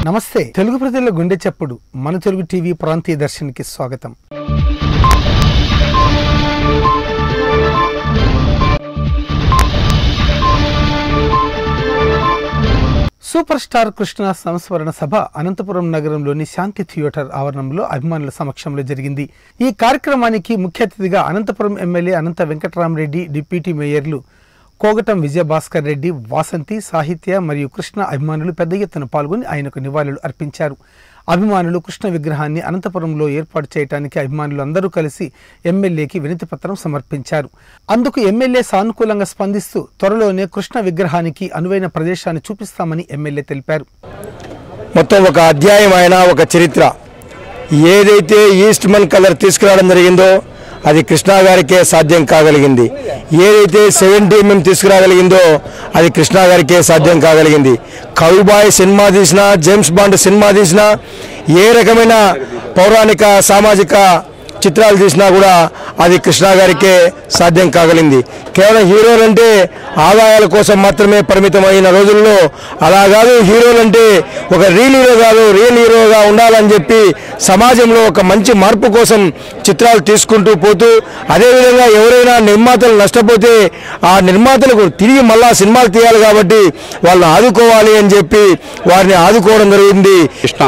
నమస్తే తెలుగు ప్రజల గుండె చప్పుడు మన తెలుగు టీవీ ప్రాంతీయ దర్శన్కి స్వాగతం సూపర్ స్టార్ కృష్ణ సంస్మరణ సభ అనంతపురం నగరంలోని శాంతి థియేటర్ ఆవరణంలో అభిమానుల సమక్షంలో జరిగింది ఈ కార్యక్రమానికి ముఖ్య అతిథిగా అనంతపురం ఎమ్మెల్యే అనంత వెంకటరామరెడ్డి డిప్యూటీ మేయర్లు కోగటం విజయభాస్కర్ రెడ్డి వాసంతి సాహిత్య మరియు కృష్ణ అభిమానులు పెద్ద ఎత్తున పాల్గొని ఆయనకు నివాళులు అర్పించారు అభిమానులు కృష్ణ విగ్రహాన్ని అనంతపురంలో ఏర్పాటు చేయడానికి అభిమానులు అందరూ కలిసి ఎమ్మెల్యేకి వినతి పత్రం సమర్పించారు అందుకు ఎమ్మెల్యే సానుకూలంగా స్పందిస్తూ త్వరలోనే కృష్ణ విగ్రహానికి అనువైన ప్రదేశాన్ని చూపిస్తామని ఎమ్మెల్యే తెలిపారు మొత్తం ఒక అధ్యాయం అయిన ఒక చరిత్ర ఏదైతే ఈస్ట్ మన్ కలర్ తీసుకురావడం జరిగిందో అది కృష్ణా గారికే సాధ్యం కాగలిగింది ఏదైతే సెవెంటీ ఎంఎం తీసుకురాగలిగిందో అది కృష్ణా గారికే సాధ్యం కాగలిగింది కౌబాయ్ సినిమా తీసినా జేమ్స్ బాండ్ సినిమా తీసినా ఏ రకమైన పౌరాణిక సామాజిక చిత్రాలు తీసినా కూడా అది కృష్ణా గారికే సాధ్యం కాగలింది కేవలం హీరోలు అంటే ఆదాయాల కోసం మాత్రమే పరిమితమైన రోజుల్లో అలా కాదు హీరోలు అంటే ఒక రియల్ హీరో కాదు రియల్ హీరోగా ఉండాలని చెప్పి సమాజంలో ఒక మంచి మార్పు కోసం చిత్రాలు తీసుకుంటూ పోతూ అదేవిధంగా ఎవరైనా నిర్మాతలు నష్టపోతే ఆ నిర్మాతలకు తిరిగి మళ్ళా సినిమాలు తీయాలి కాబట్టి వాళ్ళని ఆదుకోవాలి అని చెప్పి వారిని ఆదుకోవడం జరిగింది కృష్ణ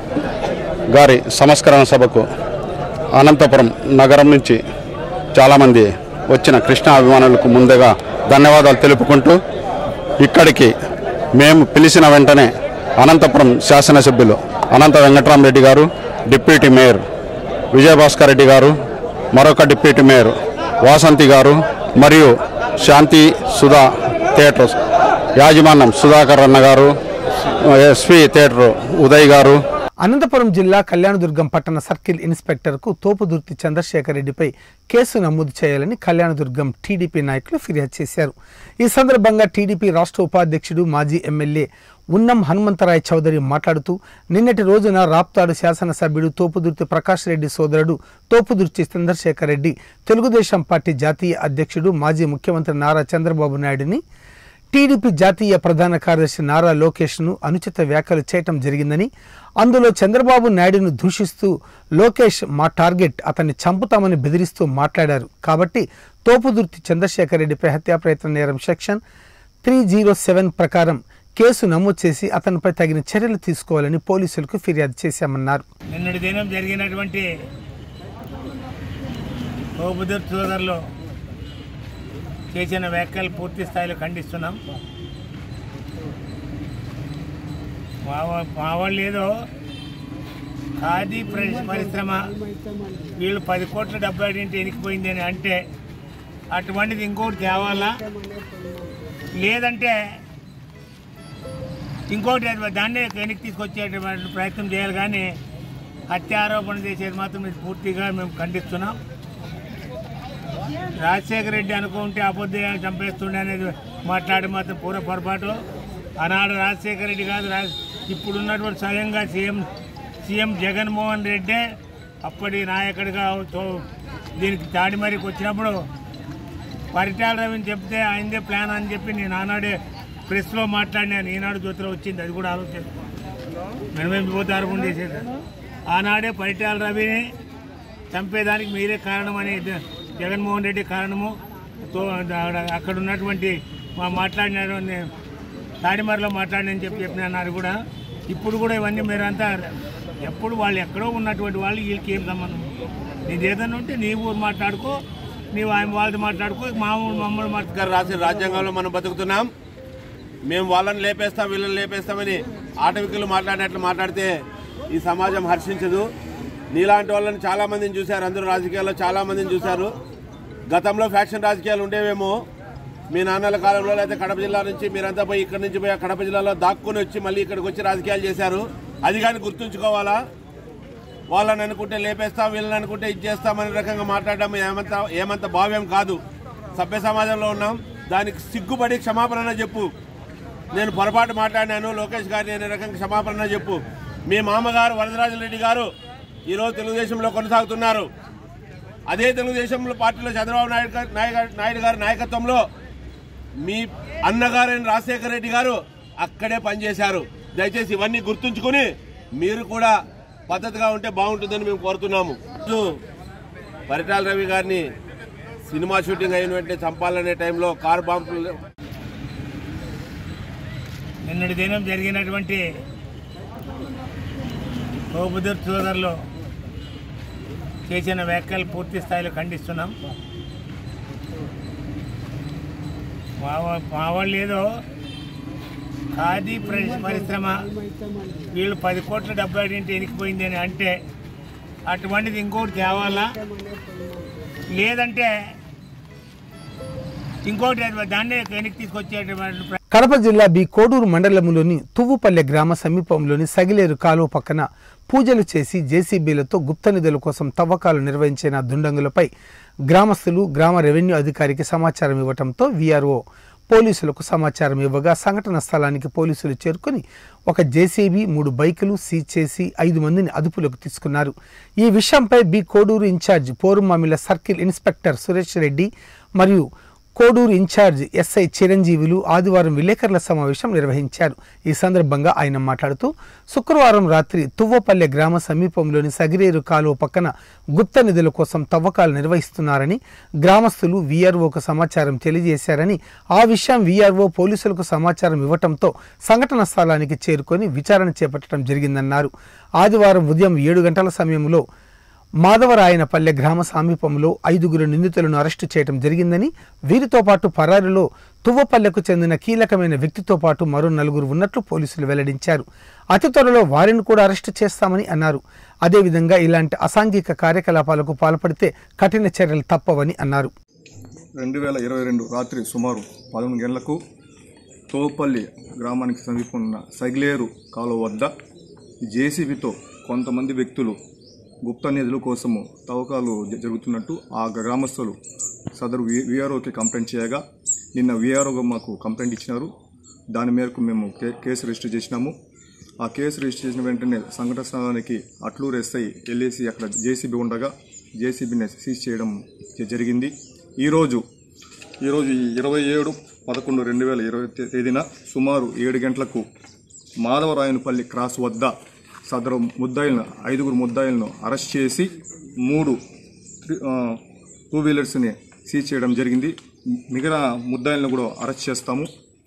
గారి సంస్కరణ సభకు అనంతపురం నగరం నుంచి చాలామంది వచ్చిన కృష్ణ అభిమానులకు ముందుగా ధన్యవాదాలు తెలుపుకుంటూ ఇక్కడికి మేము పిలిచిన వెంటనే అనంతపురం శాసనసభ్యులు అనంత వెంకటరామరెడ్డి గారు డిప్యూటీ మేయర్ విజయభాస్కర్ రెడ్డి గారు మరొక డిప్యూటీ మేయర్ వాసంతి గారు మరియు శాంతి సుధా థియేటర్ యాజమాన్యం సుధాకర్ అన్న గారు ఎస్వి థియేటర్ ఉదయ్ గారు అనంతపురం జిల్లా కళ్యాణదుర్గం పట్టణ సర్కిల్ ఇన్స్పెక్టర్కు తోపుదుర్తి చంద్రశేఖర్ రెడ్డిపై కేసు నమోదు చేయాలని కళ్యాణదుర్గం టీడీపీ నాయకులు ఫిర్యాదు చేశారు ఈ సందర్భంగా టీడీపీ రాష్ట్ర ఉపాధ్యక్షుడు మాజీ ఎమ్మెల్యే ఉన్నం హనుమంతరాయ్ చౌదరి మాట్లాడుతూ నిన్నటి రోజున రాప్తాడు శాసనసభ్యుడు తోపుదుర్తి ప్రకాష్ రెడ్డి సోదరుడు తోపుదుర్తి చంద్రశేఖర్ రెడ్డి తెలుగుదేశం పార్టీ జాతీయ అధ్యక్షుడు మాజీ ముఖ్యమంత్రి నారా చంద్రబాబు నాయుడిని టీడీపీ జాతీయ ప్రధాన కార్యదర్శి నారా లోకేష్ను అనుచిత వ్యాఖ్యలు చేయటం జరిగిందని అందులో చంద్రబాబు నాయుడును దూషిస్తూ లోకేష్ మా టార్గెట్ అతన్ని చంపుతామని బెదిరిస్తూ మాట్లాడారు కాబట్టి తోపుదుర్తి చంద్రశేఖర్ రెడ్డిపై హత్యా ప్రయత్న నేరం సెక్షన్ త్రీ జీరో సెవెన్ ప్రకారం కేసు నమోదు చేసి అతనిపై తగిన చర్యలు తీసుకోవాలని పోలీసులకు ఫిర్యాదు చేశామన్నారు నిన్నటి దినం జరిగినటువంటి ఓబుదర్ సోదరులు చేసిన వ్యాఖ్యలు పూర్తి స్థాయిలో ఖండిస్తున్నాం మా వా- మా వాళ్ళు ఏదో ఖాదీ ప్ర- పరిశ్రమ వీళ్ళు పది కోట్ల డబ్బు అడిగింటే ఎనికిపోయింది అని అంటే అటువంటిది ఇంకోటి తేవాలా లేదంటే ఇంకోటి అది దాన్నే వెనక్కి తీసుకొచ్చేటువంటి ప్రయత్నం చేయాలి కానీ హత్య ఆరోపణ చేసేది మాత్రం ఇది పూర్తిగా మేము ఖండిస్తున్నాం రాజశేఖర రెడ్డి అనుకుంటే అబద్ధాలు చంపేస్తుండే అనేది మాట్లాడి మాత్రం పూర పొరపాటు ఆనాడు రాజశేఖర రెడ్డి కాదు రాజ్ ఇప్పుడున్నటువంటి స్వయంగా సీఎం సీఎం జగన్మోహన్ రెడ్డి అప్పటి నాయకుడిగా తో- దీనికి తాడిమరికి వచ్చినప్పుడు పరిటాల రవిని చెప్తే ఆయనదే ప్లాన్ అని చెప్పి నేను ఆనాడే ప్రెస్లో మాట్లాడినాను ఈనాడు జ్యోతిలో వచ్చింది అది కూడా ఆలోచించుకో మనమేం పోతారు ఉండేసేది ఆనాడే పరిటాల రవిని చంపేదానికి మీరే కారణం అని జ- జగన్మోహన్ రెడ్డి కారణము తో అక్కడ- అక్కడ ఉన్నటువంటి మా మాట్లాడిన తాడిమర్లో మాట్లాడినని చెప్పి చెప్పిన అన్నారు కూడా ఇప్పుడు కూడా ఇవన్నీ మీరంతా ఎప్పుడు వాళ్ళు ఎక్కడో ఉన్నటువంటి వాళ్ళు వీళ్ళకి ఏం సంబంధం నీది ఏదైనా ఉంటే నీ ఊరు మాట్లాడుకో నీవు ఆయన వాళ్ళతో మాట్లాడుకో మా ఊరు మమ్మల్ని మాట్లాడుకో గారు రాసిన రాజ్యాంగంలో మనం బతుకుతున్నాం మేము వాళ్ళని లేపేస్తాం వీళ్ళని లేపేస్తామని ఆటవికులు మాట్లాడినట్లు మాట్లాడితే ఈ సమాజం హర్షించదు నీలాంటి వాళ్ళని చాలా మందిని చూశారు అందరూ రాజకీయాల్లో చాలా మందిని చూశారు గతంలో ఫ్యాక్షన్ రాజకీయాలు ఉండేవేమో మీ నాన్నల కాలంలో లేదా కడప జిల్లా నుంచి మీరంతా పోయి ఇక్కడి నుంచి పోయి ఆ కడప జిల్లాలో దాక్కుని వచ్చి మళ్ళీ ఇక్కడికి వచ్చి రాజకీయాలు చేశారు అది కానీ గుర్తుంచుకోవాలా వాళ్ళని అనుకుంటే లేపేస్తాం వీళ్ళని అనుకుంటే ఇది చేస్తామనే రకంగా మాట్లాడడం ఏమంత ఏమంత భావ్యం కాదు సభ్య సమాజంలో ఉన్నాం దానికి సిగ్గుపడి క్షమాపణ చెప్పు నేను పొరపాటు మాట్లాడినాను లోకేష్ గారిని అనే రకంగా క్షమాపణ చెప్పు మీ మామగారు వరదరాజరెడ్డి గారు ఈరోజు తెలుగుదేశంలో కొనసాగుతున్నారు అదే తెలుగుదేశంలో పార్టీలో చంద్రబాబు నాయుడు గారు నాయక- నాయుడు గారి నాయకత్వంలో మీ అన్నగారైన రాజశేఖర రెడ్డి గారు అక్కడే పనిచేశారు దయచేసి ఇవన్నీ గుర్తుంచుకొని మీరు కూడా పద్ధతిగా ఉంటే బాగుంటుందని మేము కోరుతున్నాము రోజు పరిటాల రవి గారిని సినిమా షూటింగ్ అయిన వెంటనే చంపాలనే టైంలో కారు బాంబులు నిన్నటి దినం జరిగినటువంటి కోబుదూర్ సోదరులు చేసిన వ్యాఖ్యలు పూర్తి స్థాయిలో ఖండిస్తున్నాం మా వా- మా వాళ్ళు ఏదో ఖాదీ ప్ర- పరిశ్రమ వీళ్ళు పది కోట్ల డబ్బు అడిగితే ఎనికిపోయింది అని అంటే అటువంటిది ఇంకోటి తేవాలా లేదంటే ఇంకోటి అది దాన్నే వెనక్కి తీసుకొచ్చేటువంటి ప్ర- కడప జిల్లా బి కోడూరు మండలంలోని తువ్వుపల్లె గ్రామ సమీపంలోని సగిలేరు కాలువ పక్కన పూజలు చేసి జేసీబీలతో గుప్త నిధుల కోసం తవ్వకాలు నిర్వహించిన దుండంగులపై గ్రామస్తులు గ్రామ రెవెన్యూ అధికారికి సమాచారం ఇవ్వడంతో వీఆర్ఓ పోలీసులకు సమాచారం ఇవ్వగా సంఘటన స్థలానికి పోలీసులు చేరుకుని ఒక జేసీబీ మూడు బైకులు సీజ్ చేసి ఐదు మందిని అదుపులోకి తీసుకున్నారు ఈ విషయంపై B Koduru incharge Porumamilla circle inspector Suresh Reddy మరియు కోడూరు ఇన్ఛార్జ్ ఎస్ఐ చిరంజీవులు ఆదివారం విలేకరుల సమావేశం నిర్వహించారు ఈ సందర్భంగా ఆయన మాట్లాడుతూ శుక్రవారం రాత్రి తువ్వపల్లె గ్రామ సమీపంలోని సగిరేరు కాలువ పక్కన గుప్త నిధుల కోసం తవ్వకాలు నిర్వహిస్తున్నారని గ్రామస్తులు వీఆర్ఓకు సమాచారం తెలియజేశారని ఆ విషయం వీఆర్ఓ పోలీసులకు సమాచారం ఇవ్వటంతో సంఘటన స్థలానికి చేరుకొని విచారణ చేపట్టడం జరిగిందన్నారు ఆదివారం ఉదయం ఏడు గంటల సమయంలో మాధవరాయనపల్లె గ్రామ సమీపంలో ఐదుగురు నిందితులను అరెస్టు చేయడం జరిగిందని వీరితో పాటు పరారిలో తువ్వపల్లెకు చెందిన కీలకమైన వ్యక్తితో పాటు మరో నలుగురు ఉన్నట్లు పోలీసులు వెల్లడించారు అతి త్వరలో వారిని కూడా అరెస్టు చేస్తామని అన్నారు అదేవిధంగా ఇలాంటి అసాంఘిక కార్యకలాపాలకు పాల్పడితే కఠిన చర్యలు తప్పవని అన్నారు రెండు వేల ఇరవై రెండు రాత్రి సుమారు పదకొండు గంటలకు తోపల్లి గ్రామానికి సమీపం ఉన్న సైగ్లేరు కాలువ వద్ద జేసీబీతో కొంతమంది వ్యక్తులు గుప్త నిధుల కోసము తవ్వకాలు జ- జరుగుతున్నట్టు ఆ గ్రామస్తులు సదరు వి- విఆర్ఓకి కంప్లైంట్ చేయగా నిన్న విఆర్ఓగా మాకు కంప్లైంట్ ఇచ్చినారు దాని మేరకు మేము కే- కేసు రిజిస్టర్ చేసినాము ఆ కేసు రిజిస్టర్ చేసిన వెంటనే సంఘటన స్థలానికి అట్లూరు ఎస్ఐ వెళ్ళేసి అక్కడ జేసీబీ ఉండగా జేసీబీని సీజ్ చేయడం జ- జరిగింది ఈరోజు ఈరోజు ఈ ఇరవై ఏడు పదకొండు రెండు వేల ఇరవై తే- తేదీన సుమారు ఏడు గంటలకు మాధవరాయనపల్లి క్రాస్ వద్ద సదరు ముద్దాయిలను ఐదుగురు ముద్దాయిలను అరెస్ట్ చేసి మూడు త్రి- ఆ, టూ వీలర్స్ని సీజ్ చేయడం జరిగింది మిగతా ముద్దాయిలను కూడా అరెస్ట్ చేస్తాము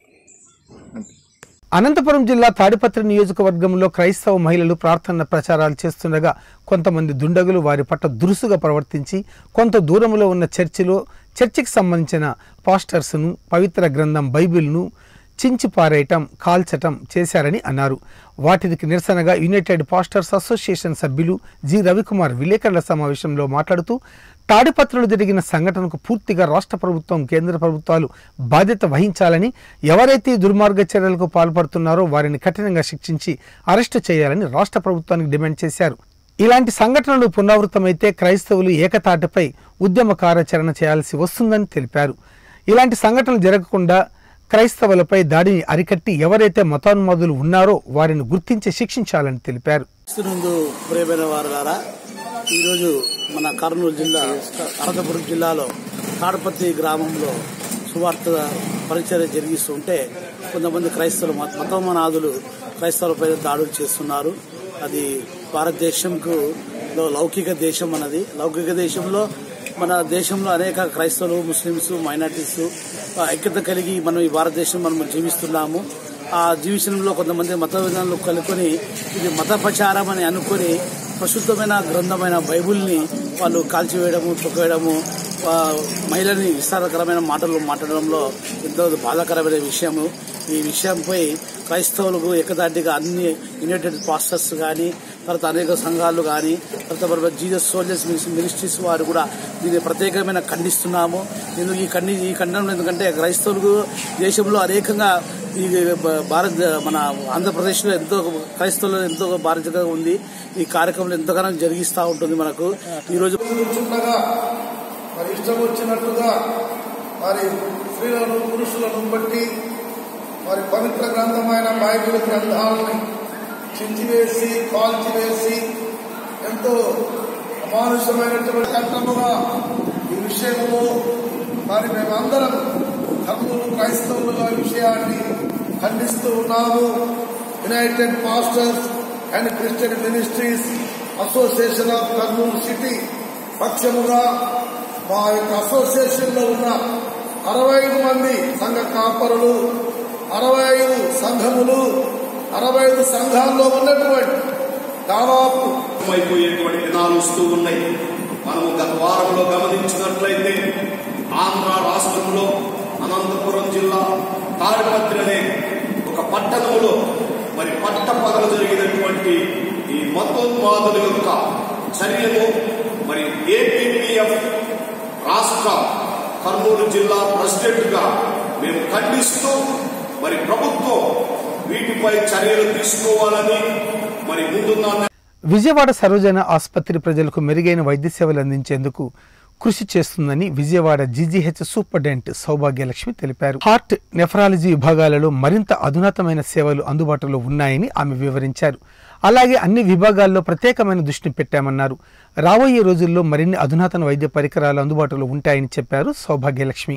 అంతే అనంతపురం జిల్లా తాడిపత్రి నియోజకవర్గంలో క్రైస్తవ మహిళలు ప్రార్థన ప్రచారాలు చేస్తుండగా కొంతమంది దుండగులు వారి పట్ల దురుసుగా ప్రవర్తించి కొంత దూరంలో ఉన్న చర్చిలో చర్చికి సంబంధించిన పాస్టర్స్ను పవిత్ర గ్రంథం బైబిల్ను చించి పారేయటం కాల్చటం చేశారని అన్నారు వాటికి నిరసనగా యునైటెడ్ పాస్టర్స్ అసోసియేషన్ సభ్యులు జి రవికుమార్ విలేకరుల సమావేశంలో మాట్లాడుతూ తాడిపత్రులు జరిగిన సంఘటనకు పూర్తిగా రాష్ట్ర ప్రభుత్వం కేంద్ర ప్రభుత్వాలు బాధ్యత వహించాలని ఎవరైతే ఈ దుర్మార్గ చర్యలకు పాల్పడుతున్నారో వారిని కఠినంగా శిక్షించి అరెస్టు చేయాలని రాష్ట్ర ప్రభుత్వానికి డిమాండ్ చేశారు ఇలాంటి సంఘటనలు పునరావృతమైతే క్రైస్తవులు ఏకతాటిపై ఉద్యమ కార్యాచరణ చేయాల్సి వస్తుందని తెలిపారు ఇలాంటి సంఘటనలు జరగకుండా క్రైస్తవులపై దాడిని అరికట్టి ఎవరైతే మతోన్మాదులు ఉన్నారో వారిని గుర్తించి శిక్షించాలని తెలిపారు క్రీస్తునందు ప్రియమైన వారులారా ఈరోజు మన కర్నూలు జిల్లా అనంతపురం జిల్లాలో తాడపత్రి గ్రామంలో సువార్త పరిచర్య జరిగిస్తుంటే కొంతమంది క్రైస్తవులు మత- మతోన్మాదులు క్రైస్తవులపై దాడులు చేస్తున్నారు అది భారతదేశంకు లో లౌకిక దేశం అన్నది లౌకిక దేశంలో మన దేశంలో అనేక క్రైస్తవులు ముస్లిమ్స్ మైనార్టీస్ ఐక్యత కలిగి మనం ఈ భారతదేశం మనం జీవిస్తున్నాము ఆ జీవితంలో కొంతమంది మత విధానాలు కలుకొని ఇది మత ప్రచారం అని అనుకొని ప్రశుద్ధమైన గ్రంథమైన బైబుల్ని వాళ్ళు కాల్చివేయడము తొక్కవేయడము ఆ, మహిళని విస్తారకరమైన మాటలు మాట్లాడడంలో ఎంతో బాధాకరమైన విషయము ఈ విషయంపై క్రైస్తవులకు ఏకదాటిగా అన్ని యునైటెడ్ పాస్టర్స్ కానీ తర్వాత అనేక సంఘాలు కానీ తర్వాత మరి జీసస్ సోల్జర్స్ మినిస్ట్రీస్ వారు కూడా దీన్ని ప్రత్యేకమైన ఖండిస్తున్నాము నేను ఈ ఖండి ఈ ఖండనం ఎందుకంటే క్రైస్తవులకు దేశంలో అనేకంగా ఈ భారత్ మన ఆంధ్రప్రదేశ్లో ఎంతో క్రైస్తవులు ఎంతో బాధ్యతగా ఉంది ఈ కార్యక్రమం ఎంతగానో జరిగిస్తూ ఉంటుంది మనకు ఈరోజు కూర్చుండగా మరి ఇష్టం వచ్చినట్లుగా మరి స్త్రీలను పురుషులను బట్టి మరి పవిత్ర గ్రంథమైన బైబిల్ గ్రంథాలని చించివేసి కాల్చివేసి ఎంతో అమానుషమైనటువంటి చట్టముగా ఈ విషయంలో మరి మేమందరం కర్నూలు క్రైస్తవులుగా ఈ విషయాన్ని ఖండిస్తూ ఉన్నాము united pastors and Christian ministries association of Kurnool city పక్షముగా మా యొక్క అసోసియేషన్ లో ఉన్న అరవై ఐదు మంది సంఘ కాపరులు అరవై ఐదు సంఘములు అరవై ఐదు సంఘాల్లో ఉన్నటువంటి దాదాపు అయిపోయేటువంటి దినాలు వస్తూ ఉన్నాయి మనము గత వారంలో గమనించినట్లయితే ఆంధ్ర రాష్ట్రంలో అనంతపురం జిల్లా తాడిపత్రి అనే ఒక పట్టణంలో మరి పట్ట పగలు జరిగినటువంటి ఈ మతోన్మాదుల యొక్క చర్యను మరి ఏపీపీఎఫ్ రాష్ట్ర కర్నూలు జిల్లా ప్రెసిడెంట్ గా మేము ఖండిస్తూ మరి ప్రభుత్వం వీటిపై చర్యలు తీసుకోవాలని మరి ముందున్న విజయవాడ సరోజన ఆసుపత్రి ప్రజలకు మెరుగైన వైద్య సేవలు అందించేందుకు కృషి చేస్తుందని విజయవాడ జీజీహెచ్ సూపరింటెండెంట్ సౌభాగ్యలక్ష్మి తెలిపారు హార్ట్ నెఫ్రాలజీ విభాగాలలో మరింత అధునాతమైన సేవలు అందుబాటులో ఉన్నాయని ఆమె వివరించారు అలాగే అన్ని విభాగాల్లో ప్రత్యేకమైన దృష్టిని పెట్టామన్నారు రాబోయే రోజుల్లో మరిన్ని అధునాతన వైద్య పరికరాలు అందుబాటులో ఉంటాయని చెప్పారు సౌభాగ్యలక్ష్మి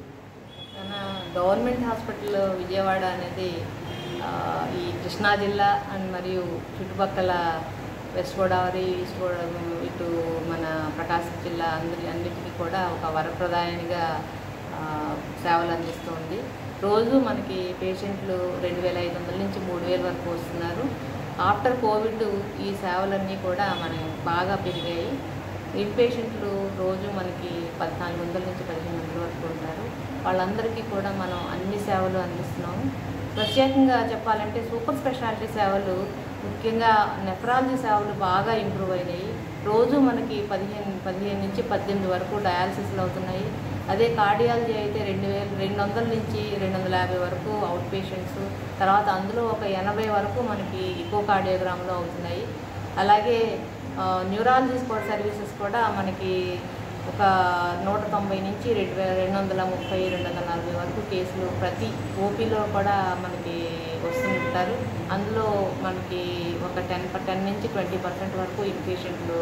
మన గవర్నమెంట్ హాస్పిటల్ విజయవాడ అనేది ఆ, ఈ కృష్ణా జిల్లా అండ్ మరియు చుట్టుపక్కల వెస్ట్ గోదావరి ఈస్ట్ గోదావరి ఇటు మన ప్రకాశం జిల్లా అందరి అన్నిటికీ కూడా ఒక వరప్రదాయనిగా ఆ, సేవలు అందిస్తుంది రోజు మనకి పేషెంట్లు రెండు వేల ఐదు వందల నుంచి మూడు వేల వరకు వస్తున్నారు ఆఫ్టర్ కోవిడ్ ఈ సేవలన్నీ కూడా మనకి బాగా పెరిగాయి ఇన్ పేషెంట్లు రోజు మనకి పద్నాలుగు వందల నుంచి పదిహేను వందల వరకు ఉంటారు వాళ్ళందరికీ కూడా మనం అన్ని సేవలు అందిస్తున్నాము ప్రత్యేకంగా చెప్పాలంటే సూపర్ స్పెషాలిటీ సేవలు ముఖ్యంగా నెఫ్రాలజీ సేవలు బాగా ఇంప్రూవ్ అయినాయి రోజు మనకి పదిహేను పదిహేను నుంచి పద్దెనిమిది వరకు డయాలసిస్లు అవుతున్నాయి అదే కార్డియాలజీ అయితే రెండు వేలు రెండు వందల నుంచి రెండు వందల యాభై వరకు అవుట్ పేషెంట్స్ తర్వాత అందులో ఒక ఎనభై వరకు మనకి ఇకో కార్డియోగ్రామ్లో అవుతున్నాయి అలాగే ఆ, న్యూరాలజీ స్పోర్ట్ సర్వీసెస్ కూడా మనకి ఒక నూట తొంభై నుంచి రెండు వే రెండు వందల ముప్పై రెండు వందల నలభై వరకు కేసులు ప్రతి ఓపీలో కూడా మనకి వస్తుంటారు అందులో మనకి ఒక టెన్ టెన్ నుంచి ట్వంటీ పర్సెంట్ వరకు ఇన్ పేషెంట్లు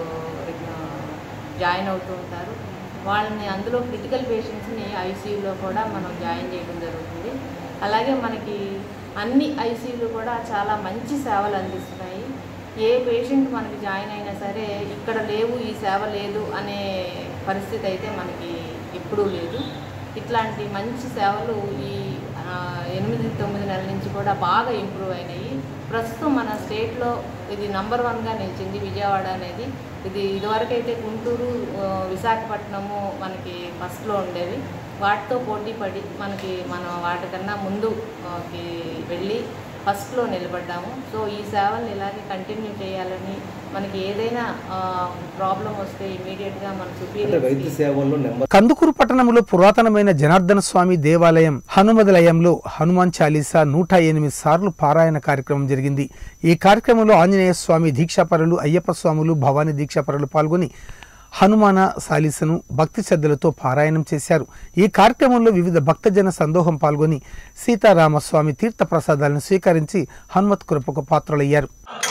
జాయిన్ అవుతూ ఉంటారు వాళ్ళని అందులో క్రిటికల్ పేషెంట్స్ని ఐసీయూలో కూడా మనం జాయిన్ చేయడం జరుగుతుంది అలాగే మనకి అన్ని ఐసీయూలు కూడా చాలా మంచి సేవలు అందిస్తున్నాయి ఏ పేషెంట్ మనకి జాయిన్ అయినా సరే ఇక్కడ లేవు ఈ సేవ లేదు అనే పరిస్థితి అయితే మనకి ఎప్పుడూ లేదు ఇట్లాంటి మంచి సేవలు ఈ ఆ, ఎనిమిది తొమ్మిది నెలల నుంచి కూడా బాగా ఇంప్రూవ్ అయినాయి ప్రస్తుతం మన స్టేట్లో ఇది నంబర్ వన్గా నిలిచింది విజయవాడ అనేది ఇది ఇదివరకైతే గుంటూరు ఆ, విశాఖపట్నము మనకి ఫస్ట్లో ఉండేవి వాటితో పోటీ పడి మనకి మనం వాటికన్నా ముందు ఆ, కి వెళ్ళి ఫస్ట్లో నిలబడ్డాము సో ఈ సేవల్ని ఇలాగే కంటిన్యూ చేయాలని మనకి ఏదైనా ప్రాబ్లం వస్తే ఇమీడియట్గా మన సుపీరియర్ కందుకూరు పట్టణంలో పురాతనమైన జనార్దన స్వామి దేవాలయం హనుమదలయంలో హనుమాన్ చాలీసా నూట ఎనిమిది సార్లు పారాయణ కార్యక్రమం జరిగింది ఈ కార్యక్రమంలో ఆంజనేయ స్వామి దీక్షాపరులు అయ్యప్ప స్వాములు భవానీ దీక్షాపరులు పాల్గొని హనుమాన సాలీసను భక్తి శ్రద్ధలతో పారాయణం చేశారు ఈ కార్యక్రమంలో వివిధ భక్తజన సందోహం పాల్గొని సీతారామస్వామి తీర్థ ప్రసాదాలను స్వీకరించి హనుమత్ కృపకు పాత్రలయ్యారు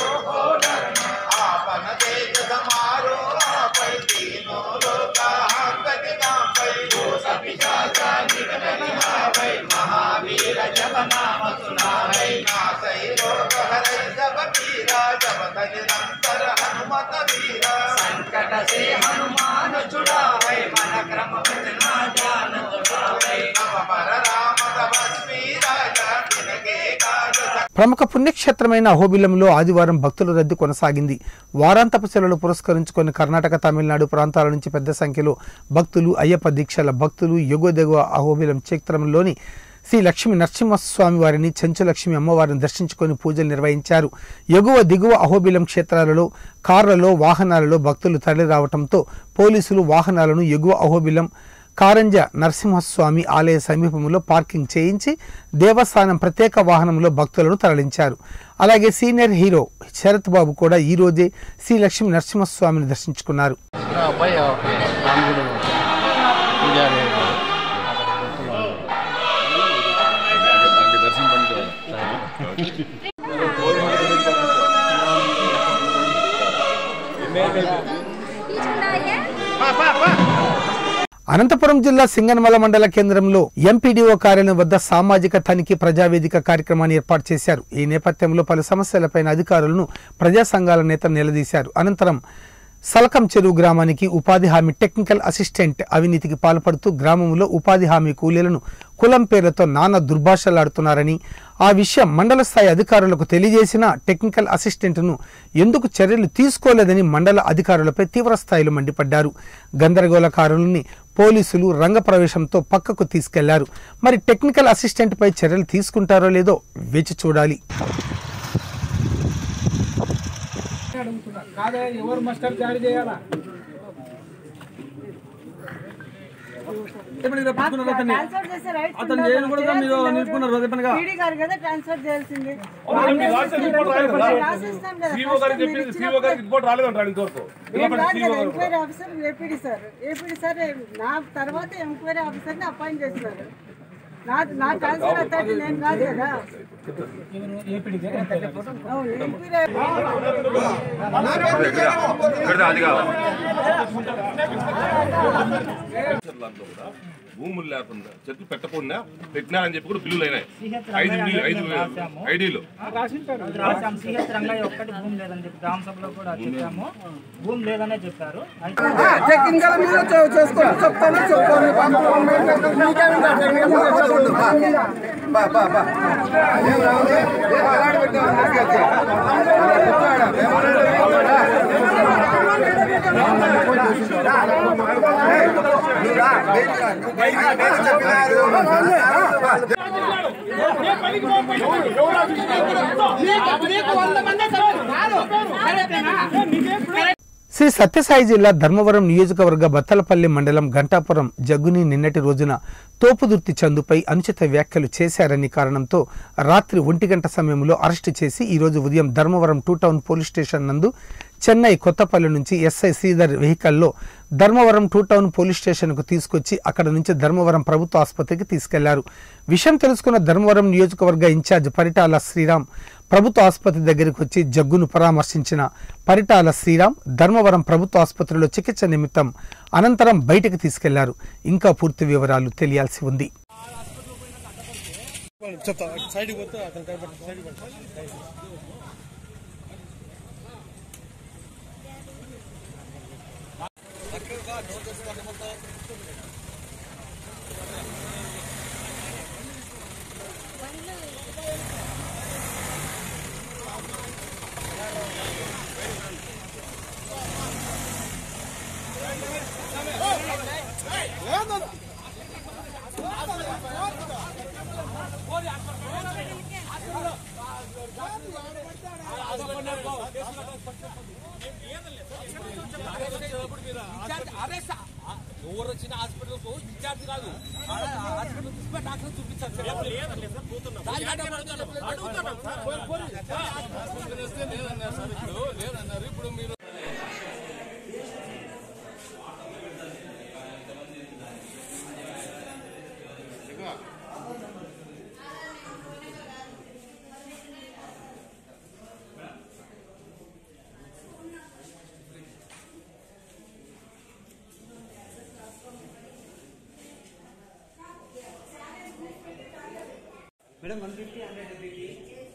ప్రముఖ పుణ్యక్షేత్రమైన అహోబిలంలో ఆదివారం భక్తుల రద్దీ కొనసాగింది వారాంతపు సెలవులు పురస్కరించుకొని కర్ణాటక తమిళనాడు ప్రాంతాల నుంచి పెద్ద సంఖ్యలో భక్తులు అయ్యప్ప దీక్షల భక్తులు ఎగువ అహోబిలం క్షేత్రంలోని శ్రీ లక్ష్మీ నరసింహస్వామి వారిని చెంచులక్ష్మి అమ్మవారిని దర్శించుకొని పూజలు నిర్వహించారు ఎగువ దిగువ అహోబిలం క్షేత్రాలలో కార్లలో వాహనాలలో భక్తులు తరలి రావడంతో పోలీసులు వాహనాలను ఎగువ అహోబిలం కారంజ నరసింహస్వామి ఆలయ సమీపంలో పార్కింగ్ చేయించి దేవస్థానం ప్రత్యేక వాహనంలో భక్తులను తరలించారు అలాగే సీనియర్ హీరో శరత్ బాబు కూడా ఈ రోజే శ్రీ లక్ష్మీ నరసింహస్వామిని దర్శించుకున్నారు అబ్బాయి రాముడు పూజారి అనంతపురం జిల్లా సింగనమల మండల కేంద్రంలో ఎంపీడీఓ కార్యాలయం వద్ద సామాజిక తనిఖీ ప్రజావేదిక కార్యక్రమాన్ని ఏర్పాటు చేశారు ఈ నేపథ్యంలో పలు సమస్యలపైన అధికారులను ప్రజా సంఘాల నేతలు నిలదీశారు అనంతరం సలకం చెరువు గ్రామానికి ఉపాధి హామీ టెక్నికల్ అసిస్టెంట్ అవినీతికి పాల్పడుతూ గ్రామంలో ఉపాధి హామీ కూలీలను కులం పేర్లతో నానా దుర్భాషలాడుతున్నారని ఆ విషయం మండల స్థాయి అధికారులకు తెలియజేసిన టెక్నికల్ అసిస్టెంట్ను ఎందుకు చర్యలు తీసుకోలేదని మండల అధికారులపై తీవ్ర స్థాయిలో మండిపడ్డారు గందరగోళకారులని పోలీసులు రంగప్రవేశంతో పక్కకు తీసుకెళ్లారు మరి టెక్నికల్ అసిస్టెంట్పై చర్యలు తీసుకుంటారో లేదో వేచి చూడాలి కాదే ఎవరు మాస్టర్ జారీ చేయాలా ఇప్పుడు ఇది రప్పించుకున్నారు అతన్ని. ట్రాన్స్ఫర్ చేసే రైట్స్ అతను ఉండదు. చేయను కూడా మీరు చేయాల్సింది నిలుపుకున్నారు రోజు పనిగా. పీడీ గారు కదా ట్రాన్స్ఫర్ చేయాల్సింది అవును, మీరు రాసిన రిపోర్ట్ రాయాలి కదా. రాసిస్తాం కదా CEO గారికి ఫస్ట్ మీరు చెప్పింది, ఇచ్చినప్పుడు- CEO గారికి రిపోర్ట్ రాలేదంటారు ఇంతవరకు. నేను ఇలా కాదు CEO కదా గారు enquiry officer APD sir APD sir నా తర్వాత ఎంక్వైరీ ఆఫీసర్ ని అపాయింట్ చేస్తున్నారు నా నా ట్రాన్స్ఫర్ అథారిటీ నేను కాదు కదా అవును, ఎంక్వైరీ దాంట్లో కూడా భూములు లేకుండా చెట్లు పెట్టకుండా పెట్టినారని చెప్పి కూడా బిల్లులు అయినాయి ఐదు బిల్లు ఐదు ఐడీలు రాశాం సిహెచ్ రంగయ్య ఒక్కటి భూమి లేదని చెప్పి గ్రామ సభలో కూడా చెప్పాము భూమి లేదనే చెప్పారు అయితే టెక్నికల్ మీద చే- చేసుకోండి చెప్తాను చెప్తాను శ్రీ సత్యసాయి జిల్లా ధర్మవరం నియోజకవర్గ బత్తలపల్లి మండలం గంటాపురం జగ్గుని నిన్నటి రోజున తోపుదుర్తి చందుపై అనుచిత వ్యాఖ్యలు చేశారని కారణంతో రాత్రి ఒంటి గంట సమయంలో అరెస్టు చేసి ఈరోజు ఉదయం Dharmavaram two town police station నందు చెన్నై కొత్తపల్లి నుంచి ఎస్ఐ శ్రీధర్ వెహికల్లో ధర్మవరం టూ టౌన్ పోలీస్ స్టేషన్కు తీసుకొచ్చి అక్కడ నుంచి ధర్మవరం ప్రభుత్వ ఆసుపత్రికి తీసుకెళ్లారు విషయం తెలుసుకున్న ధర్మవరం నియోజకవర్గ ఇన్ఛార్జ్ పరిటాల శ్రీరామ్ ప్రభుత్వ ఆసుపత్రి దగ్గరికి వచ్చి జగ్గును పరామర్శించిన పరిటాల శ్రీరామ్ ధర్మవరం ప్రభుత్వ ఆసుపత్రిలో చికిత్స నిమిత్తం అనంతరం బయటకు తీసుకెళ్లారు ఇంకా పూర్తి వివరాలు తెలియాల్సి ఉంది చెప్తా సైడ్ పోతే అతను కైపట్టి సైడ్ ఎవరు వచ్చిన హాస్పిటల్ కు డిశ్చార్జ్ కాదు హాస్పిటల్ తీసుకుని డాక్టర్ చూపించారు ఇప్పుడు మీరు madam one fifty hundred fifty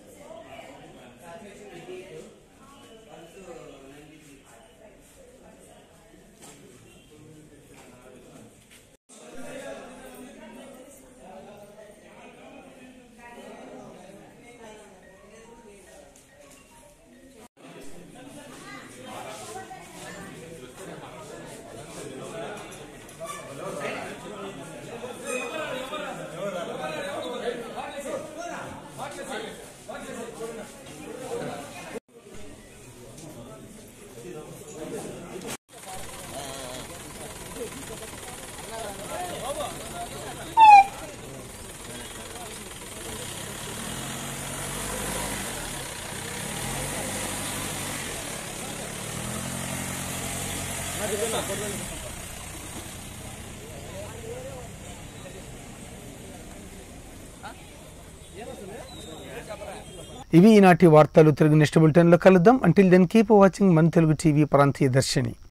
ఇవి ఈనాటి వార్తలు తెలుగు నెక్స్ట్ బులెటిన్లో కలుద్దాం అంటిల్ దెన్ కీప్ వాచింగ్ మన తెలుగు టీవీ ప్రాంతీయ దర్శిని